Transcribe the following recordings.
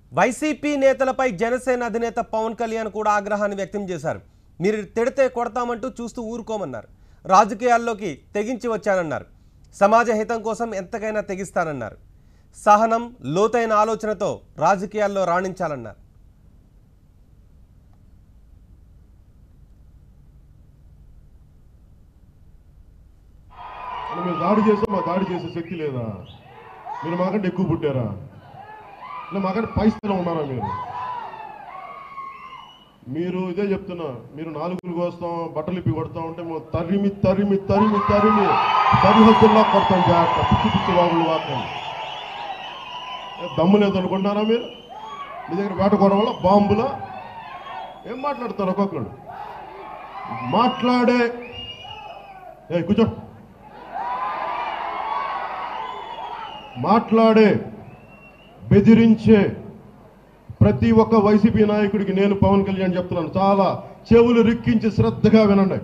YCP నేతలపై జనసేన అధినేత పవన్ కళ్యాణ్ కూడా ఆగ్రహాన్ని వ్యక్తం చేశారు మీరు తిడితే కొడతామంటూ చూస్తూ ఊరుకోమన్నారు రాజకీయాల్లోకి తెగించి వచ్చానన్నారు సమాజ హితం కోసం ఎంతకైనా తెగిస్తానన్నారు సహనం లోతైన ఆలోచనతో రాజకీయాల్లో రాణించాలన్నారు మరి మీరు దాడి చేస్తే మా దాడి చేసే శక్తి లేదా మీరు మాకంటే ఎక్కువ పుట్టారా ఇలా మాకంటే పై స్థితిలో ఉన్నారా మీరు మీరు ఇదే చెప్తున్నా మీరు నాలుగులు కోస్తాం బట్టలు ఇప్పి కొడతాం అంటే మేము తరిమి తరిమి తరిమి తరిమి సరిహద్దుల్లా కొడతాం జాగ్రత్త పిచ్చి పిచ్చి వాగులు వాడతాం దమ్ము లేదు అనుకుంటున్నారా మీరు మీ దగ్గర వేటకోవడం వల్ల బాంబులా ఏం మాట్లాడతారు ఒక్కొక్కడు మాట్లాడే ఏ కూర్చో మాట్లాడే బెదిరించే ప్రతి ఒక్క వైసీపీ నాయకుడికి నేను పవన్ కళ్యాణ్ చెప్తున్నాను చాలా చెవులు రిక్కించి శ్రద్ధగా వినండి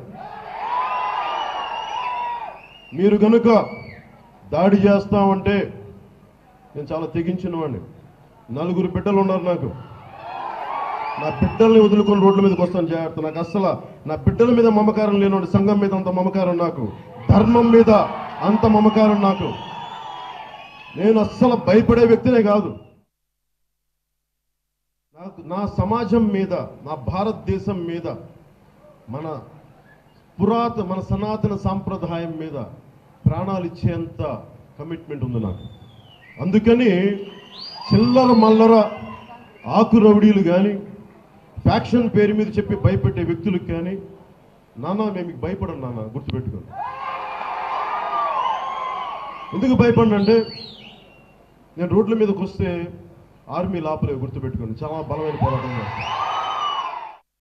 మీరు గనుక దాడి చేస్తామంటే నేను చాలా తెగించిన వాడిని నలుగురు బిడ్డలు ఉన్నారు నాకు నా బిడ్డల్ని వదులుకొని రోడ్ల మీదకి వస్తాను జాగ్రత్త నాకు అస్సలు నా బిడ్డల మీద మమకారం లేనివాడి సంఘం మీద అంత మమకారం నాకు ధర్మం మీద అంత మమకారం నాకు నేను అస్సలు భయపడే వ్యక్తినే కాదు నాకు నా సమాజం మీద నా భారతదేశం మీద మన పురాత మన సనాతన సాంప్రదాయం మీద ప్రాణాలు ఇచ్చేంత కమిట్మెంట్ ఉంది నాకు అందుకని చిల్లర మల్లర ఆకు రౌడీలు కానీ ఫ్యాక్షన్ పేరు మీద చెప్పి భయపెట్టే వ్యక్తులకు కానీ నాన్న మేము మీకు భయపడం నాన్న గుర్తుపెట్టుకోండి ఎందుకు భయపడిన అంటే నేను రోడ్ల మీదకి వస్తే ఆర్మీ లోపలే గుర్తుపెట్టుకోండి చాలా బలమైన పోరాటం చేస్తాను.